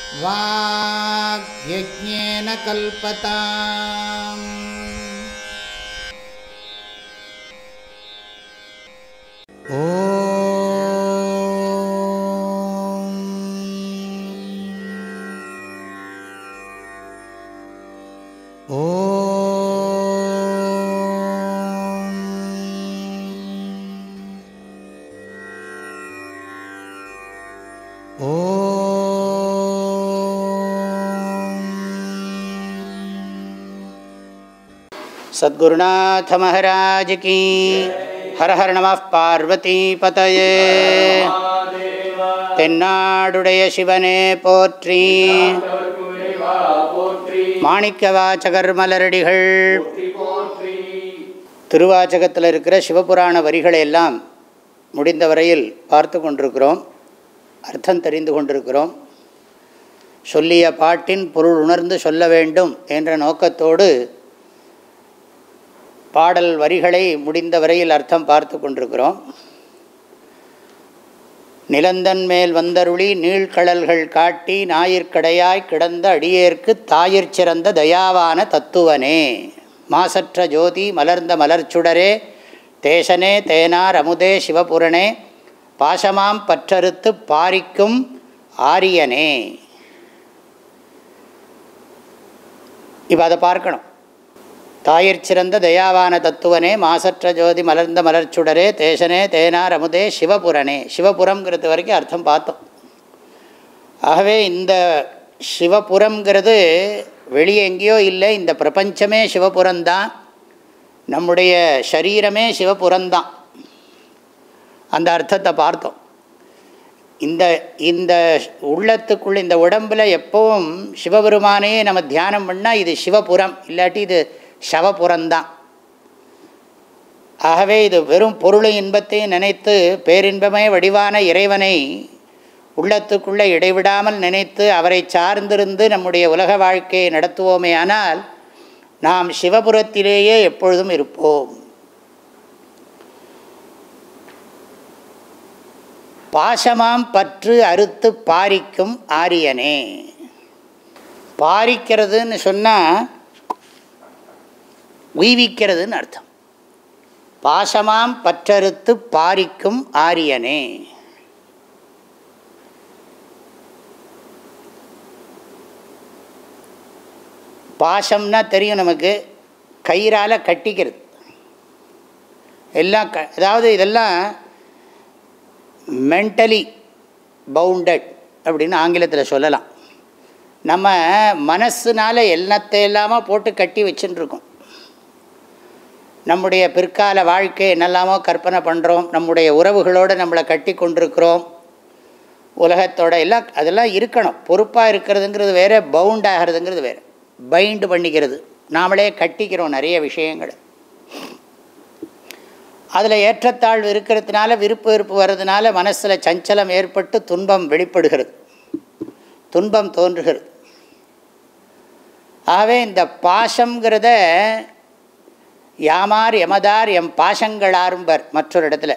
वाग्यज्ञेन कल्पताम् सद्गुरुनाथ महाराज की हर हर நம பார்வதி பதயே தென்னாடுடைய சிவனே போற்றி மாணிக்க வாச்சகர் மலரடிகள் திருவாச்சகத்தில் இருக்கிற சிவபுராண வரிகளை எல்லாம் முடிந்த வரையில் பார்த்து கொண்டிருக்கிறோம் அர்த்தம் தெரிந்து கொண்டிருக்கிறோம் சொல்லிய பாட்டின் பொருள் உணர்ந்து சொல்ல வேண்டும் என்ற நோக்கத்தோடு பாடல் வரிகளை முடிந்த வரையில் அர்த்தம் பார்த்து கொண்டிருக்கிறோம் நிலந்தன் மேல் வந்தருளி நீழ்கடல்கள் காட்டி ஞாயிற்கடையாய் கிடந்த அடியேற்கு தாயிற் சிறந்த தயாவான தத்துவனே மாசற்ற ஜோதி மலர்ந்த மலர்ச்சுடரே தேசனே தேனார் அமுதே சிவபுரணே பாசமாம் பற்றறுத்து பாரிக்கும் ஆரியனே இப்போ அதை பார்க்கணும் தாயிற் சிறந்த தயாவான தத்துவனே மாசற்ற ஜோதி மலர்ந்த மலர்ச்சுடரே தேசனே தேனார் அமுதே சிவபுரனே சிவபுரம்ங்கிறது வரைக்கும் அர்த்தம் பார்த்தோம் ஆகவே இந்த சிவபுரம்ங்கிறது வெளியே எங்கேயோ இல்லை இந்த பிரபஞ்சமே சிவபுரம்தான் நம்முடைய சரீரமே சிவபுரம்தான் அந்த அர்த்தத்தை பார்த்தோம் இந்த இந்த உள்ளத்துக்குள்ள இந்த உடம்பில் எப்பவும் சிவபெருமானையே நம்ம தியானம் பண்ணால் இது சிவபுரம் இல்லாட்டி இது சவபுரம்தான் ஆகவே இது வெறும் பொருளை இன்பத்தையும் நினைத்து பேரின்பமே வடிவான இறைவனை உள்ளத்துக்குள்ளே இடைவிடாமல் நினைத்து அவரை சார்ந்திருந்து நம்முடைய உலக வாழ்க்கையை நடத்துவோமே ஆனால் நாம் சிவபுரத்திலேயே எப்பொழுதும் இருப்போம் பாசமாம் பற்று அறுத்து பாரிக்கும் ஆரியனே பாரிக்கிறதுன்னு சொன்னால் உய்விக்கிறதுன்னு அர்த்தம் பாசமாம் பற்றறுத்து பாரிக்கும் ஆரியனே பாசம்னா தெரியும் நமக்கு கயிறால் கட்டிக்கிறது எல்லாம் க அதாவது இதெல்லாம் மென்டலி பவுண்டட் அப்படின்னு ஆங்கிலத்தில் சொல்லலாம் நம்ம மனசுனால் எல்லாத்தை இல்லாமல் போட்டு கட்டி வச்சுட்டுருக்கோம் நம்முடைய பிற்கால வாழ்க்கை என்னெல்லாமோ கற்பனை பண்ணுறோம் நம்முடைய உறவுகளோடு நம்மளை கட்டி கொண்டிருக்கிறோம் உலகத்தோட எல்லாம் அதெல்லாம் இருக்கணும் பொறுப்பாக இருக்கிறதுங்கிறது வேறு பவுண்ட் ஆகிறதுங்கிறது வேறு பைண்டு பண்ணிக்கிறது நாமளே கட்டிக்கிறோம் நிறைய விஷயங்கள் அதில் ஏற்றத்தாழ்வு இருக்கிறதுனால விருப்பு வெறுப்பு வர்றதுனால மனசில் சஞ்சலம் ஏற்பட்டு துன்பம் வெளிப்படுகிறது துன்பம் தோன்றுகிறது ஆகவே இந்த பாசங்கிறத யாமார் எமதார் எம் பாசங்களாரும்பர் மற்றொரு இடத்துல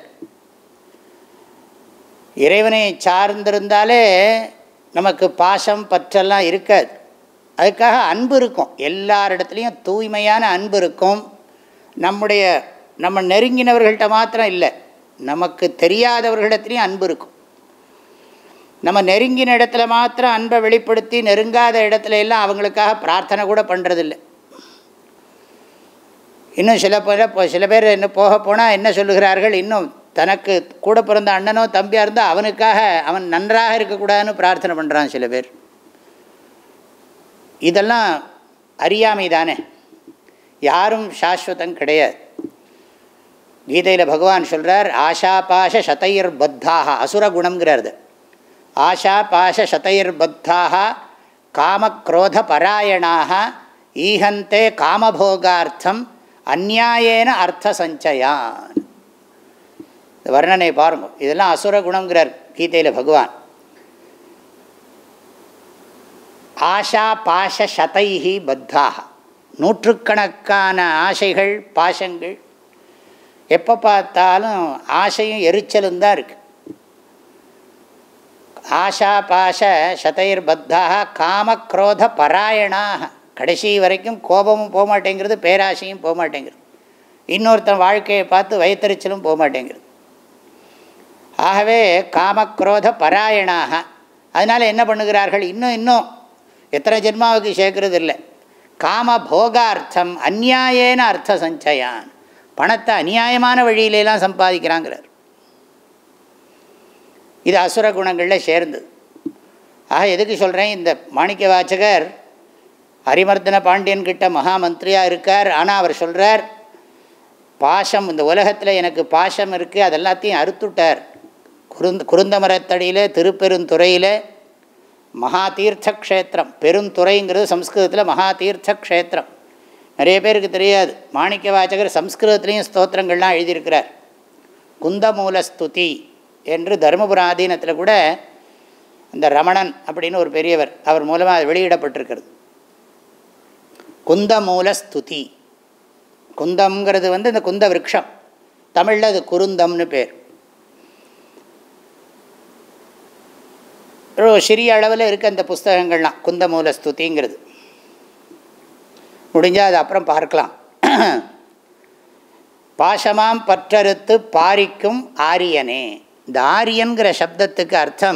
இறைவனை சார்ந்திருந்தாலே நமக்கு பாசம் பற்றெல்லாம் இருக்காது அதுக்காக அன்பு இருக்கும் எல்லாரிடத்துலையும் தூய்மையான அன்பு இருக்கும் நம்முடைய நம்ம நெருங்கினவர்கள்ட்ட மாத்திரம் இல்லை நமக்கு தெரியாதவர்களிடத்துலையும் அன்பு இருக்கும் நம்ம நெருங்கின இடத்துல மாத்திரம் அன்பை வெளிப்படுத்தி நெருங்காத இடத்துல எல்லாம் அவங்களுக்காக பிரார்த்தனை கூட பண்ணுறதில்லை இன்னும் சில பேர் சில பேர் என்ன போக போனால் என்ன சொல்லுகிறார்கள் இன்னும் தனக்கு கூட பிறந்த அண்ணனோ தம்பியாக இருந்தால் அவனுக்காக அவன் நன்றாக இருக்கக்கூடாதுன்னு பிரார்த்தனை பண்ணுறான் சில பேர் இதெல்லாம் அறியாமை தானே யாரும் சாஸ்வதம் கிடையாது கீதையில் பகவான் சொல்கிறார் ஆஷா பாஷ சதையர் பத்தாக அசுர குணங்கிறார் ஆஷா பாஷ சதையர் பத்தாக காமக்ரோத பராயணாக ஈஹந்தே காமபோகார்த்தம் அந்நியாயேன அர்த்த சஞ்சயான் வர்ணனை பாருங்க இதெல்லாம் அசுர குணங்கிறார் கீதையில் பகவான் ஆஷா பாஷ சதைஹி பத்தாக நூற்றுக்கணக்கான ஆசைகள் பாசங்கள் எப்போ பார்த்தாலும் ஆசையும் எரிச்சலும் தான் இருக்குது ஆஷா பாஷ சதைர் பத்தாக காமக்ரோத பராயணாக கடைசி வரைக்கும் கோபமும் போக மாட்டேங்கிறது பேராசையும் போக மாட்டேங்கிறது இன்னொருத்தன் வாழ்க்கையை பார்த்து வயிற்றுச்சலும் போக மாட்டேங்கிறது ஆகவே காமக்ரோத பராயணாக அதனால் என்ன பண்ணுகிறார்கள் இன்னும் இன்னும் எத்தனை ஜென்மாவுக்கு சேர்க்கறது இல்லை காம போகார்த்தம் அந்நியாயேன அர்த்த சஞ்சயான் பணத்தை அநியாயமான வழியிலெல்லாம் சம்பாதிக்கிறாங்கிறார் இது அசுர குணங்களில் சேர்ந்தது ஆக எதுக்கு சொல்கிறேன் இந்த மாணிக்க வாச்சகர் ஹரிமர்தன பாண்டியன் கிட்ட மகாமந்திரியாக இருக்கார் ஆனால் அவர் சொல்கிறார் பாசம் இந்த உலகத்தில் எனக்கு பாசம் இருக்குது அதெல்லாத்தையும் அறுத்துட்டார் குருந்த குருந்த மரத்தடியில் திருப்பெருந்துறையில் மகா தீர்த்த க்ஷேத்திரம் பெருந்துறைங்கிறது சம்ஸ்கிருதத்தில் மகா தீர்த்த க்ஷேத்திரம் நிறைய பேருக்கு தெரியாது மாணிக்க வாச்சகர் சம்ஸ்கிருதத்துலேயும் ஸ்தோத்திரங்கள்லாம் எழுதியிருக்கிறார் குந்தமூல ஸ்துதி என்று தருமபுர ஆதீனத்தில் கூட இந்த ரமணன் அப்படின்னு ஒரு பெரியவர் அவர் மூலமாக அது வெளியிடப்பட்டிருக்கிறது குந்தமூல ஸ்துதி குந்தம்ங்கிறது வந்து இந்த குந்த விரக்ஷம் தமிழில் அது குருந்தம்னு பேர் ஒரு சிறிய அளவில் இருக்க அந்த புஸ்தகங்கள்லாம் குந்தமூல ஸ்துதிங்கிறது முடிஞ்சால் அது அப்புறம் பார்க்கலாம் பாசமாம் பற்றறுத்து பாரிக்கும் ஆரியனே இந்த ஆரியன்கிற சப்தத்துக்கு அர்த்தம்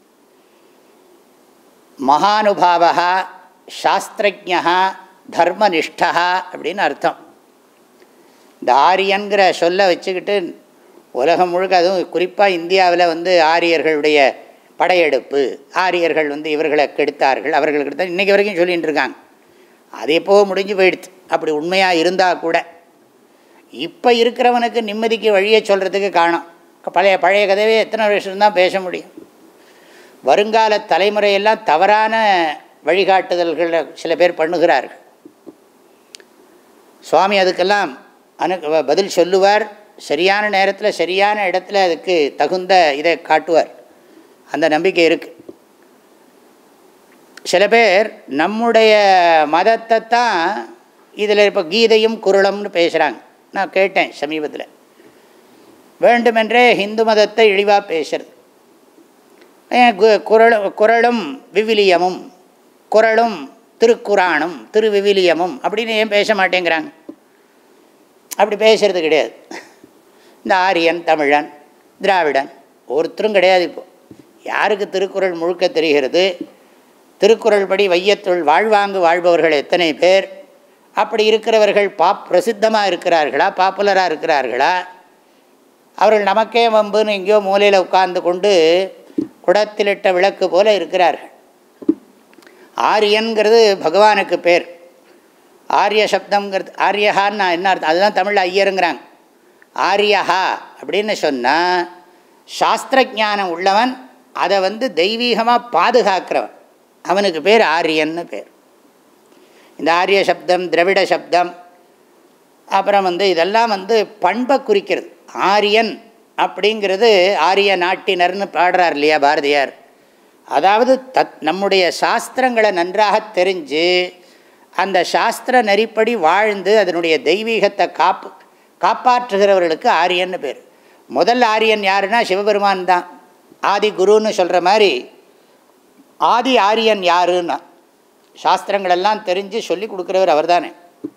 மகானுபாவா சாஸ்திரஜா தர்மனிஷ்டா அப்படின்னு அர்த்தம் இந்த ஆரியன்கிற சொல்ல வச்சுக்கிட்டு உலகம் முழுக்க அதுவும் குறிப்பாக இந்தியாவில் வந்து ஆரியர்களுடைய படையெடுப்பு ஆரியர்கள் வந்து இவர்களை கெடுத்தார்கள் அவர்கள் கெடுத்தார் இன்றைக்கி வரைக்கும் சொல்லிகிட்டு இருக்காங்க அது எப்போ முடிஞ்சு போயிடுச்சு அப்படி உண்மையாக இருந்தால் கூட இப்போ இருக்கிறவனுக்கு நிம்மதிக்கு வழியை சொல்கிறதுக்கு காணும் பழைய பழைய கதையே எத்தனை வருஷம் தான் பேச முடியும் வருங்கால தலைமுறையெல்லாம் தவறான வழிகாட்டுதல்களை சில பேர் பண்ணுகிறார்கள் சுவாமி அதுக்கெல்லாம் அனு பதில் சொல்லுவார் சரியான நேரத்தில் சரியான இடத்துல அதுக்கு தகுந்த இதை காட்டுவார் அந்த நம்பிக்கை இருக்குது சில பேர் நம்முடைய மதத்தை தான் இதில் இப்போ கீதையும் குரலம்னு பேசுகிறாங்க நான் கேட்டேன் சமீபத்தில் வேண்டுமென்றே ஹிந்து மதத்தை இழிவாக பேசுறது குரல் குரலும் விவிலியமும் குரலும் திருக்குறானும் திருவிவிலியமும் அப்படின்னு ஏன் பேச மாட்டேங்கிறாங்க அப்படி பேசுறது கிடையாது இந்த ஆரியன் தமிழன் திராவிடன் ஒருத்தரும் கிடையாது இப்போது யாருக்கு திருக்குறள் முழுக்க தெரிகிறது திருக்குறள் படி வையத்துள் வாழ்வாங்கு வாழ்பவர்கள் எத்தனை பேர் அப்படி இருக்கிறவர்கள் பாப் பிரசித்தமாக இருக்கிறார்களா பாப்புலராக இருக்கிறார்களா அவர்கள் நமக்கே வம்புன்னு எங்கேயோ மூலையில் உட்கார்ந்து கொண்டு குடத்திலிட்ட விளக்கு போல இருக்கிறார்கள் ஆரியன்கிறது பகவானுக்கு பேர் ஆரிய சப்தங்கிறது ஆரியஹான்னு நான் என்ன அர்த்தம் அதுதான் தமிழில் ஐயருங்கிறாங்க ஆரியஹா அப்படின்னு சொன்னால் சாஸ்திர ஜானம் உள்ளவன் அதை வந்து தெய்வீகமாக பாதுகாக்கிறவன் அவனுக்கு பேர் ஆரியன்னு பேர் இந்த ஆரிய சப்தம் திரவிட சப்தம் அப்புறம் வந்து இதெல்லாம் வந்து பண்பை குறிக்கிறது ஆரியன் அப்படிங்கிறது ஆரிய நாட்டினர்னு பாடுறார் இல்லையா பாரதியார் அதாவது தத் நம்முடைய சாஸ்திரங்களை நன்றாக தெரிஞ்சு அந்த சாஸ்திர நெறிப்படி வாழ்ந்து அதனுடைய தெய்வீகத்தை காப்பு காப்பாற்றுகிறவர்களுக்கு ஆரியன்னு பேர் முதல் ஆரியன் யாருன்னா சிவபெருமான் தான் ஆதி குருன்னு சொல்கிற மாதிரி ஆதி ஆரியன் யாருன்னா சாஸ்திரங்களெல்லாம் தெரிஞ்சு சொல்லி கொடுக்குறவர் அவர் தானே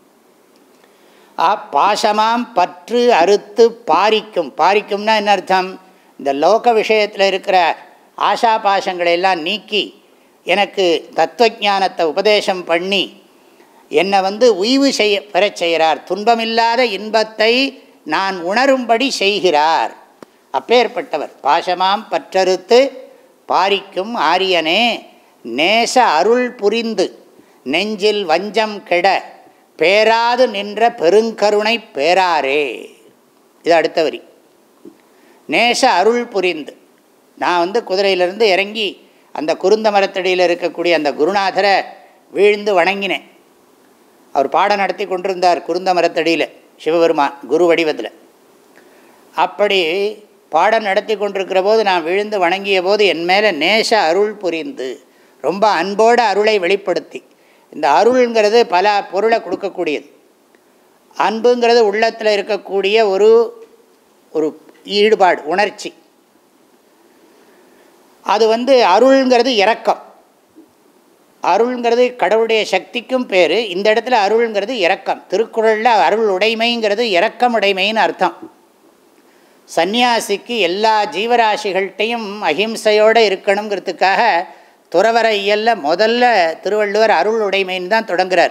ஆ பாசமாம் பற்று அறுத்து பாரிக்கும் பாரிக்கும்னா என்ன அர்த்தம் இந்த லோக விஷயத்தில் இருக்கிற ஆஷா பாசங்களை எல்லாம் நீக்கி எனக்கு தத்துவஜானத்தை உபதேசம் பண்ணி என்னை வந்து உய்வு செய்ய பெறச் செய்கிறார் துன்பமில்லாத இன்பத்தை நான் உணரும்படி செய்கிறார் அப்பேற்பட்டவர் பாசமாம் பற்றறுத்து பாரிக்கும் ஆரியனே நேச அருள் புரிந்து நெஞ்சில் வஞ்சம் கெட பேராது நின்ற பெருங்கருணை பேராரே இது அடுத்த வரி நேச அருள் புரிந்து நான் வந்து குதிரையிலிருந்து இறங்கி அந்த குருந்த மரத்தடியில் இருக்கக்கூடிய அந்த குருநாதரை வீழ்ந்து வணங்கினேன் அவர் பாடம் நடத்தி கொண்டிருந்தார் குருந்த மரத்தடியில் சிவபெருமான் குரு வடிவத்தில் அப்படி பாடம் நடத்தி கொண்டிருக்கிற போது நான் விழுந்து வணங்கிய போது என் மேலே நேச அருள் புரிந்து ரொம்ப அன்போடு அருளை வெளிப்படுத்தி இந்த அருள்ங்கிறது பல பொருளை கொடுக்கக்கூடியது அன்புங்கிறது உள்ளத்தில் இருக்கக்கூடிய ஒரு ஒரு ஈடுபாடு உணர்ச்சி அது வந்து அருள்ங்கிறது இரக்கம் அருள்ங்கிறது கடவுளுடைய சக்திக்கும் பேர் இந்த இடத்துல அருள்ங்கிறது இரக்கம் திருக்குறளில் அருள் உடைமைங்கிறது இரக்கம் உடைமைன்னு அர்த்தம் சந்நியாசிக்கு எல்லா ஜீவராசிகள்கிட்டையும் அஹிம்சையோடு இருக்கணுங்கிறதுக்காக துறவர இயல்ல முதல்ல திருவள்ளுவர் அருள் உடைமைன்னு தான் தொடங்குறார்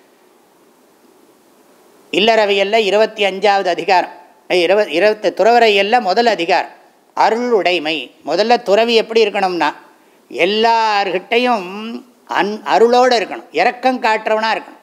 இல்லறவியல்ல இருபத்தி அஞ்சாவது அதிகாரம் இருப இருபத்தி துறவர இயல்ல முதல் அதிகாரம் அருள் உடைமை முதல்ல துறவி எப்படி இருக்கணும்னா எல்லார்கிட்டையும் அன் அருளோடு இருக்கணும் இரக்கம் காட்டுறவனாக இருக்கணும்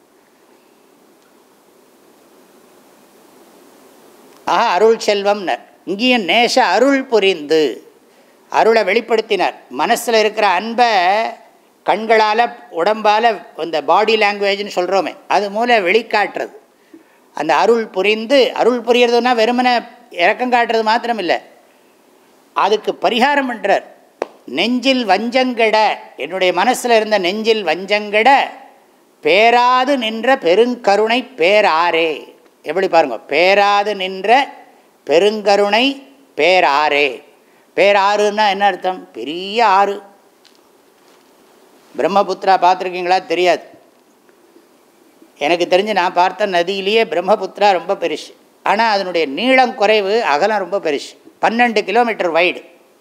ஆஹா அருள் செல்வம்னர் இங்கேயும் நேச அருள் புரிந்து அருளை வெளிப்படுத்தினார் மனசில் இருக்கிற அன்பை கண்களால் உடம்பால் இந்த பாடி லாங்குவேஜ்னு சொல்கிறோமே அது மூலம் வெளிக்காட்டுறது அந்த அருள் புரிந்து அருள் புரியறதுன்னா வெறுமனை இறக்கம் காட்டுறது மாத்திரம் இல்லை அதுக்கு பரிகாரம் பண்ணுறார் நெஞ்சில் வஞ்சங்கட என்னுடைய மனசில் இருந்த நெஞ்சில் வஞ்சங்கட பேராது நின்ற பெருங்கருணை பேராரே எப்படி பாருங்க பேராது நின்ற பெருங்கருணை பேராரே பேராறுன்னா என்ன அர்த்தம் பெரிய ஆறு பிரம்மபுத்திரா பார்த்துருக்கீங்களா தெரியாது எனக்கு தெரிஞ்சு நான் பார்த்த நதியிலேயே பிரம்மபுத்திரா ரொம்ப பெருசு ஆனால் அதனுடைய நீளம் குறைவு அகலம் ரொம்ப பெருசு பன்னெண்டு கிலோமீட்டர் வைடு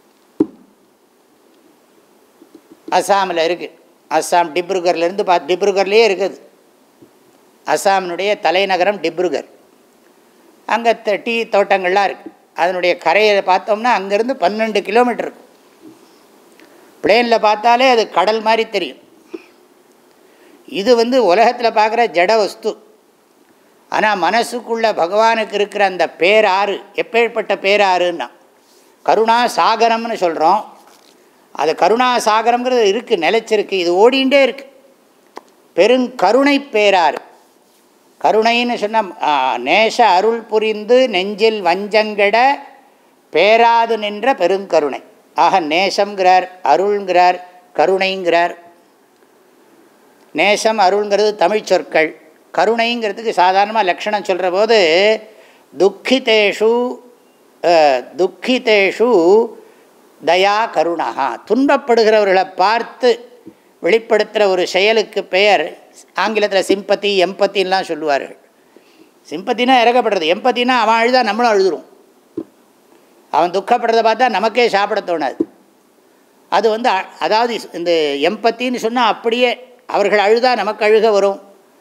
அஸ்ஸாமில் இருக்குது அஸ்ஸாம் டிப்ருகர்லேருந்து பா டிப்ருகர்லேயே இருக்குது அஸ்ஸாமினுடைய தலைநகரம் டிப்ருகர் அங்கே டீ தோட்டங்கள்லாம் இருக்குது அதனுடைய கரையை பார்த்தோம்னா அங்கேருந்து பன்னெண்டு கிலோமீட்டர் இருக்கும் பிளேனில் பார்த்தாலே அது கடல் மாதிரி தெரியும் இது வந்து உலகத்தில் பார்க்குற ஜட வஸ்து ஆனால் மனசுக்குள்ள பகவானுக்கு இருக்கிற அந்த பேராறு எப்பேற்பட்ட பேராறுன்னா கருணா சாகரம்னு சொல்கிறோம் அது கருணா சாகரம்ங்கிறது இருக்குது நிலச்சிருக்கு இது ஓடிண்டே இருக்குது பெருங்கருணை பேராறு கருணைன்னு சொன்ன நேச அருள் புரிந்து நெஞ்சில் வஞ்சங்கட பேராது நின்ற பெருங்கருணை ஆக நேசங்கிறார் அருள்ங்கிறார் கருணைங்கிறார் நேசம் அருள்ங்கிறது தமிழ் சொற்கள் கருணைங்கிறதுக்கு சாதாரணமாக லக்ஷணம் சொல்கிற போது துக்கிதேஷு துக்கிதேஷு தயா கருணா துன்பப்படுகிறவர்களை பார்த்து வெளிப்படுத்துகிற ஒரு செயலுக்கு பெயர் ஆங்கிலத்தில் சிம்பத்தி எம்பத்தின்லாம் சொல்லுவார்கள் சிம்பத்தினா இறக்கப்படுறது எம்பத்தினா அவன் அழுதா நம்மளும் அழுதுரும் அவன் துக்கப்படுறத பார்த்தா நமக்கே சாப்பிட தோணாது அது வந்து அதாவது இந்த எம்பத்தின்னு சொன்னால் அப்படியே அவர்கள் அழுதா நமக்கு அழுக வரும்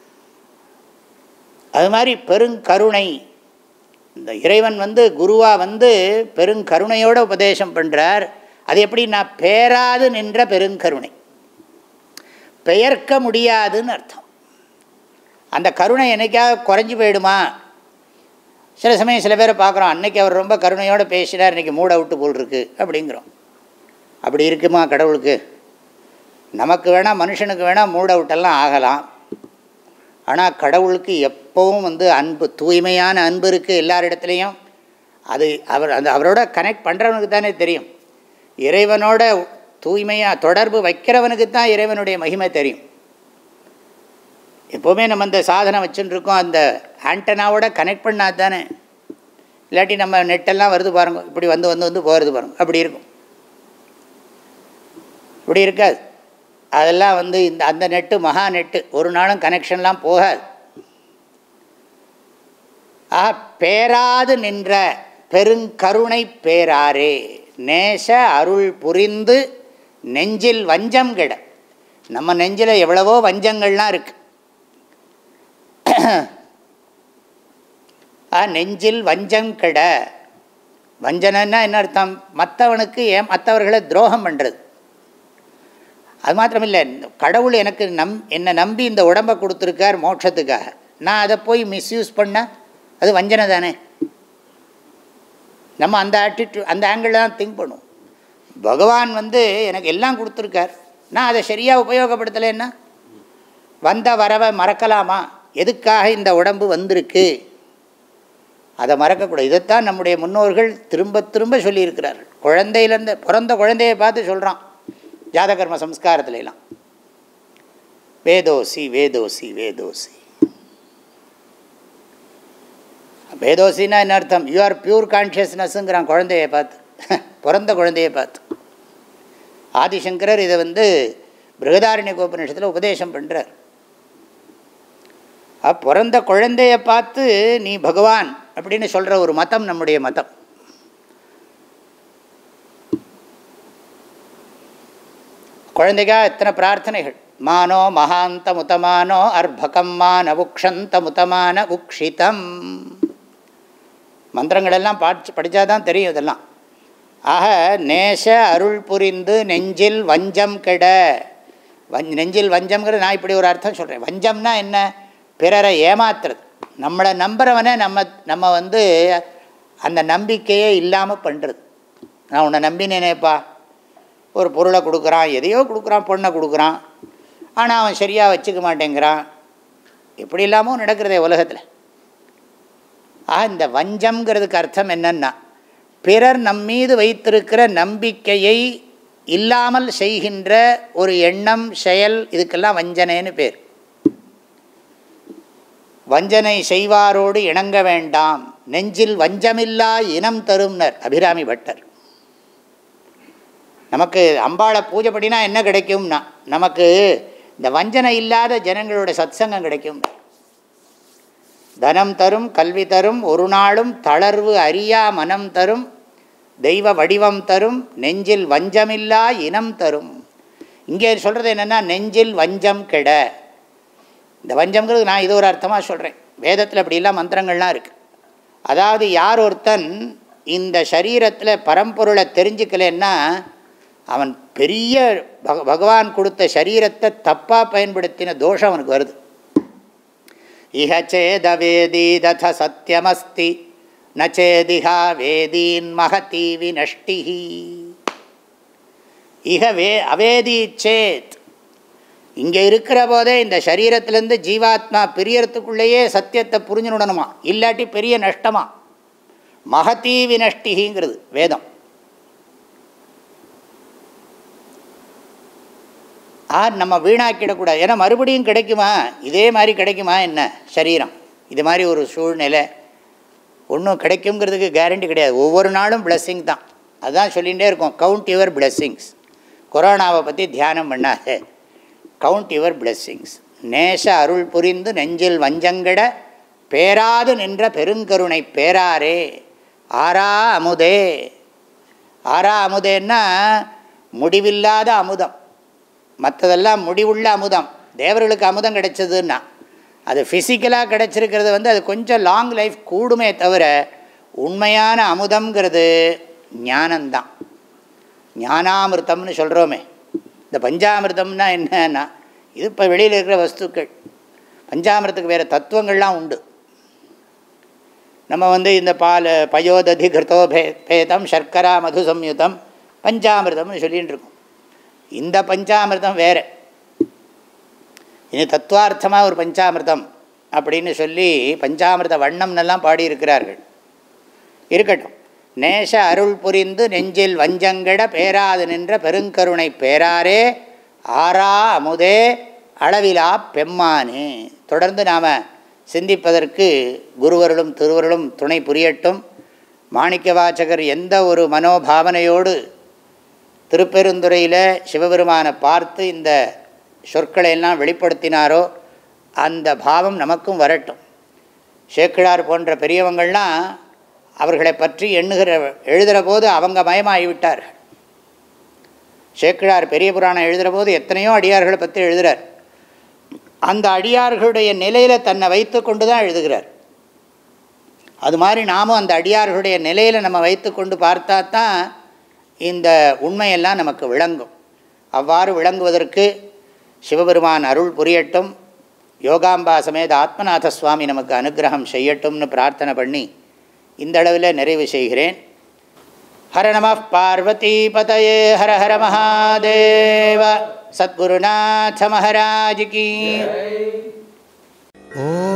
அது மாதிரி பெருங்கருணை இந்த இறைவன் வந்து குருவாக வந்து பெருங்கருணையோட உபதேசம் பண்ணுறார் அது எப்படி நான் பேராது நின்ற பெருங்கருணை பெயர்க்க முடியாதுன்னு அர்த்தம் அந்த கருணை என்னைக்காவது குறைஞ்சி போயிடுமா சில சமயம் சில பேரை பார்க்குறோம் அன்னைக்கு அவர் ரொம்ப கருணையோடு பேசினார் இன்றைக்கி மூட விட்டு போல் இருக்கு அப்படிங்கிறோம் அப்படி இருக்குமா கடவுளுக்கு நமக்கு வேணால் மனுஷனுக்கு வேணால் மூட விட்டெல்லாம் ஆகலாம் ஆனால் கடவுளுக்கு எப்போவும் வந்து அன்பு தூய்மையான அன்பு இருக்குது எல்லாரிடத்துலையும் அது அவர் அந்த அவரோட கனெக்ட் பண்ணுறவனுக்கு தானே தெரியும் இறைவனோட தூய்மையாக தொடர்பு வைக்கிறவனுக்கு தான் இறைவனுடைய மகிமை தெரியும் எப்போவுமே நம்ம இந்த சாதனை வச்சுன்னு இருக்கோம் அந்த ஆண்டனாவோட கனெக்ட் பண்ணாது தானே இல்லாட்டி நம்ம நெட்டெல்லாம் வருது பாருங்க இப்படி வந்து வந்து வந்து போகிறது பாருங்க அப்படி இருக்கும் இப்படி இருக்காது அதெல்லாம் வந்து இந்த அந்த நெட்டு மகா நெட்டு ஒரு நாளும் கனெக்ஷன்லாம் போகாது ஆ பேராது நின்ற பெருங்கருணை பேராரே நேச அருள் புரிந்து நெஞ்சில் வஞ்சம் கிட நம்ம நெஞ்சில் எவ்வளவோ வஞ்சங்கள்லாம் இருக்கு ஆ நெஞ்சில் வஞ்சம் கெட வஞ்சனைன்னா என்ன அர்த்தம் மற்றவனுக்கு ஏன் மற்றவர்களை துரோகம் பண்ணுறது அது மாத்திரமில்லை கடவுள் எனக்கு நம் என்னை நம்பி இந்த உடம்பை கொடுத்துருக்கார் மோட்சத்துக்காக நான் அதை போய் மிஸ்யூஸ் பண்ணால் அது வஞ்சனை தானே நம்ம அந்த ஆட்டிடியூட் அந்த ஆங்கிளில் தான் திங்க் பண்ணுவோம் பகவான் வந்து எனக்கு எல்லாம் கொடுத்துருக்கார் நான் அதை சரியாக உபயோகப்படுத்தலைன்னா வந்த வரவை மறக்கலாமா எதுக்காக இந்த உடம்பு வந்திருக்கு அதை மறக்கக்கூடாது இதைத்தான் நம்முடைய முன்னோர்கள் திரும்ப திரும்ப சொல்லியிருக்கிறார்கள் குழந்தையிலேருந்து பிறந்த குழந்தையை பார்த்து சொல்கிறான் ஜாதகர்ம சம்ஸ்காரத்துலாம் வேதோசி வேதோசி வேதோசி வேதோசின்னா என்ன அர்த்தம் யூ ஆர் பியூர் கான்ஷியஸ்னஸ்ங்கிறான் குழந்தையை பார்த்து பிறந்த குழந்தையை பார்த்து ஆதிசங்கரர் இதை வந்து பிருகதாரண்ய கோபநிஷத்தில் உபதேசம் பண்ணுறார் பிறந்த குழந்தைய பார்த்து நீ பகவான் அப்படின்னு சொல்கிற ஒரு மதம் நம்முடைய மதம் குழந்தைக்கா எத்தனை பிரார்த்தனைகள் மானோ மகாந்த முத்தமானோ அர்பகம் மான உக்ஷந்த முத்தமான உக்ஷிதம் மந்திரங்களெல்லாம் பாடி படித்தாதான் தெரியும் இதெல்லாம் ஆக நேச அருள் புரிந்து நெஞ்சில் வஞ்சம் கெட வஞ் நெஞ்சில் வஞ்சம்ங்கிறது நான் இப்படி ஒரு அர்த்தம் சொல்கிறேன் வஞ்சம்னா என்ன பிறரை ஏமாத்துறது நம்மளை நம்புறவனை நம்ம நம்ம வந்து அந்த நம்பிக்கையே இல்லாமல் பண்ணுறது நான் உன்னை நம்பினேனேப்பா ஒரு பொருளை கொடுக்குறான் எதையோ கொடுக்குறான் பொண்ணை கொடுக்குறான் ஆனால் அவன் சரியாக வச்சுக்க மாட்டேங்கிறான் இப்படி இல்லாமல் நடக்கிறதே உலகத்தில் ஆக இந்த வஞ்சம்ங்கிறதுக்கு அர்த்தம் என்னன்னா பிறர் நம்மீது வைத்திருக்கிற நம்பிக்கையை இல்லாமல் செய்கின்ற ஒரு எண்ணம் செயல் இதுக்கெல்லாம் வஞ்சனைன்னு பேர் வஞ்சனை செய்வாரோடு இணங்க வேண்டாம் நெஞ்சில் வஞ்சமில்லா இனம் தரும்னர் அபிராமி பட்டர் நமக்கு அம்பாளை பூஜை பண்ணினா என்ன கிடைக்கும்னா நமக்கு இந்த வஞ்சனை இல்லாத ஜனங்களோட சத்சங்கம் கிடைக்கும் தனம் தரும் கல்வி தரும் ஒரு நாளும் தளர்வு அறியா மனம் தரும் தெய்வ வடிவம் தரும் நெஞ்சில் வஞ்சமில்லா இனம் தரும் இங்கே சொல்கிறது என்னென்னா நெஞ்சில் வஞ்சம் கெட இந்த வஞ்சம்ங்கிறது நான் இது ஒரு அர்த்தமாக சொல்கிறேன் வேதத்தில் அப்படிலாம் மந்திரங்கள்லாம் இருக்குது அதாவது யார் ஒருத்தன் இந்த சரீரத்தில் பரம்பொருளை தெரிஞ்சுக்கலன்னா அவன் பெரிய பக பகவான் கொடுத்த சரீரத்தை தப்பாக பயன்படுத்தின தோஷம் அவனுக்கு வருது இஹ சேதவேதி தத சத்தியமஸ்தி நச்சேதிஹா வேதீன் மகதி வினஷ்டி இஹ வே அவேதி சேத் இங்கே இருக்கிற போதே இந்த சரீரத்திலேருந்து ஜீவாத்மா பிரியறதுக்குள்ளேயே சத்தியத்தை புரிஞ்சுடணுமா இல்லாட்டி பெரிய நஷ்டமா மகதி வினஷ்டிங்கிறது வேதம் ஆ நம்ம வீணாக்கிடக்கூடாது ஏன்னா மறுபடியும் கிடைக்குமா இதே மாதிரி கிடைக்குமா என்ன சரீரம் இது மாதிரி ஒரு சூழ்நிலை ஒன்றும் கிடைக்குங்கிறதுக்கு கேரண்டி கிடையாது ஒவ்வொரு நாளும் பிளஸ்ஸிங் தான் அதுதான் சொல்லிகிட்டே இருக்கோம் கவுண்ட் யுவர் பிளஸ்ஸிங்ஸ் கொரோனாவை பற்றி தியானம் பண்ணாது கவுண்ட் யுவர் பிளஸ்ஸிங்ஸ் நேச அருள் புரிந்து நெஞ்சில் வஞ்சங்கட பேராது நின்ற பெருங்கருணை பேராரே ஆரா அமுதே ஆரா அமுதேன்னா முடிவில்லாத அமுதம் மற்றதெல்லாம் முடிவுள்ள அமுதம் தேவர்களுக்கு அமுதம் கிடைச்சதுன்னா அது ஃபிசிக்கலாக கிடைச்சிருக்கிறது வந்து அது கொஞ்சம் லாங் லைஃப் கூடுமே தவிர உண்மையான அமுதம்ங்கிறது ஞானந்தான் ஞானாமிர்தம்னு சொல்கிறோமே இந்த பஞ்சாமிர்தம்னா என்னன்னா இது இப்போ வெளியில் இருக்கிற வஸ்துக்கள் பஞ்சாமிரத்துக்கு வேறு தத்துவங்கள்லாம் உண்டு நம்ம வந்து இந்த பால் பயோததி கிருத்தோ பே பேதம் சர்க்கரா மது சம்யுதம் பஞ்சாமிர்தம்னு சொல்லிகிட்டு இருக்கோம் இந்த பஞ்சாமிர்தம் வேறு இது தத்துவார்த்தமாக ஒரு பஞ்சாமிர்தம் அப்படின்னு சொல்லி பஞ்சாமிர்த வண்ணம்னெல்லாம் பாடியிருக்கிறார்கள் இருக்கட்டும் நேச அருள் புரிந்து நெஞ்சில் வஞ்சங்கட பேராது நின்ற பெருங்கருணை பேராரே ஆரா அமுதே அளவிலா பெம்மானே தொடர்ந்து நாம் சிந்திப்பதற்கு குருவர்களும் திருவருளும் துணை புரியட்டும் மாணிக்க வாச்சகர் எந்த ஒரு மனோபாவனையோடு திருப்பெருந்துறையில் சிவபெருமானை பார்த்து இந்த சொற்களை எல்லாம் வெளிப்படுத்தினாரோ அந்த பாவம் நமக்கும் வரட்டும் சேக்கிழார் போன்ற பெரியவங்கள்லாம் அவர்களை பற்றி எண்ணுகிற எழுதுகிற போது அவங்க மயமாகிவிட்டார்கள் சேக்கிழார் பெரிய புராணம் எழுதுகிற போது எத்தனையோ அடியார்களை பற்றி எழுதுகிறார் அந்த அடியார்களுடைய நிலையில் தன்னை வைத்து கொண்டு தான் எழுதுகிறார் அது மாதிரி நாமும் அந்த அடியார்களுடைய நிலையில் நம்ம வைத்து கொண்டு பார்த்தா தான் இந்த உண்மையெல்லாம் நமக்கு விளங்கும் அவ்வாறு விளங்குவதற்கு சிவபெருமான் அருள் புரியட்டும் யோகாம்பா சமேத ஆத்மநாத சுவாமி நமக்கு அனுகிரகம் செய்யட்டும்னு பிரார்த்தனை பண்ணி இந்த அளவில் நிறைவு செய்கிறேன் ஹர நம பார்வதி பதயே ஹர ஹர மகாதேவ சத்குருநாத மகாராஜ் கி ஓம்